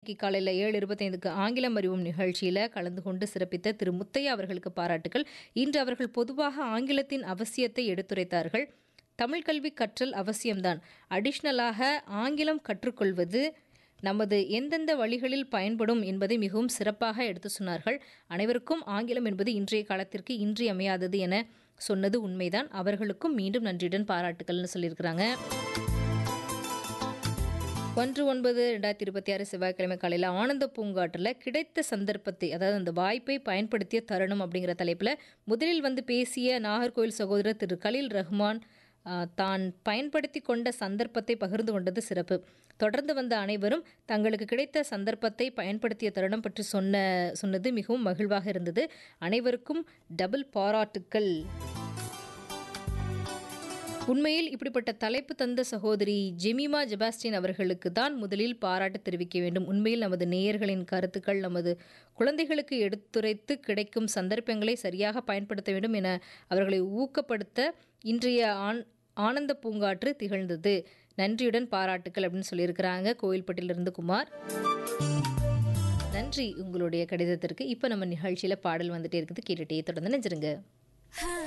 இன்னைக்கு காலையில் ஏழு இருபத்தைந்துக்கு ஆங்கிலம் அறிவும் நிகழ்ச்சியில் கலந்து கொண்டு சிறப்பித்த திரு முத்தையா அவர்களுக்கு பாராட்டுகள் இன்று அவர்கள் பொதுவாக ஆங்கிலத்தின் அவசியத்தை எடுத்துரைத்தார்கள் தமிழ் கல்வி கற்றல் அவசியம்தான் அடிஷ்னலாக ஆங்கிலம் கற்றுக்கொள்வது நமது எந்தெந்த வழிகளில் பயன்படும் என்பதை மிகவும் சிறப்பாக எடுத்து சொன்னார்கள் அனைவருக்கும் ஆங்கிலம் என்பது இன்றைய காலத்திற்கு இன்றியமையாதது என சொன்னது உண்மைதான் அவர்களுக்கும் மீண்டும் நன்றியுடன் பாராட்டுக்கள்னு சொல்லியிருக்கிறாங்க ஒன்று ஒன்பது ரெண்டாயிரத்தி இருபத்தி ஆறு செவ்வாய்க்கிழமை காலையில் ஆனந்த பூங்காற்றில் கிடைத்த சந்தர்ப்பத்தை அதாவது அந்த வாய்ப்பை பயன்படுத்திய தருணம் அப்படிங்கிற தலைப்பில் முதலில் வந்து பேசிய நாகர்கோவில் சகோதரர் திரு கலீல் ரஹ்மான் ஆஹ், தான் பயன்படுத்தி கொண்ட சந்தர்ப்பத்தை பகிர்ந்து கொண்டது சிறப்பு தொடர்ந்து வந்த அனைவரும் தங்களுக்கு கிடைத்த சந்தர்ப்பத்தை பயன்படுத்திய தருணம் பற்றி சொன்ன சொன்னது மிகவும் மகிழ்வாக இருந்தது அனைவருக்கும் டபுள் பாராட்டுக்கள் உண்மையில் இப்படிப்பட்ட தலைப்பு தந்த சகோதரி ஜெமிமா ஜெபாஸ்டின் அவர்களுக்கு தான் முதலில் பாராட்டு தெரிவிக்க வேண்டும் உண்மையில் நமது நேயர்களின் கருத்துக்கள் நமது குழந்தைகளுக்கு எடுத்துரைத்து கிடைக்கும் சந்தர்ப்பங்களை சரியாக பயன்படுத்த வேண்டும் என அவர்களை ஊக்கப்படுத்த இன்றைய ஆன் ஆனந்த பூங்காற்று திகழ்ந்தது நன்றியுடன் பாராட்டுக்கள் அப்படின்னு சொல்லியிருக்கிறாங்க கோயில்பட்டியிலிருந்து குமார் நன்றி உங்களுடைய கடிதத்திற்கு இப்போ நம்ம நிகழ்ச்சியில் பாடல் வந்துட்டே இருக்குது கேட்டுட்டே தொடர்ந்து நினைச்சிருங்க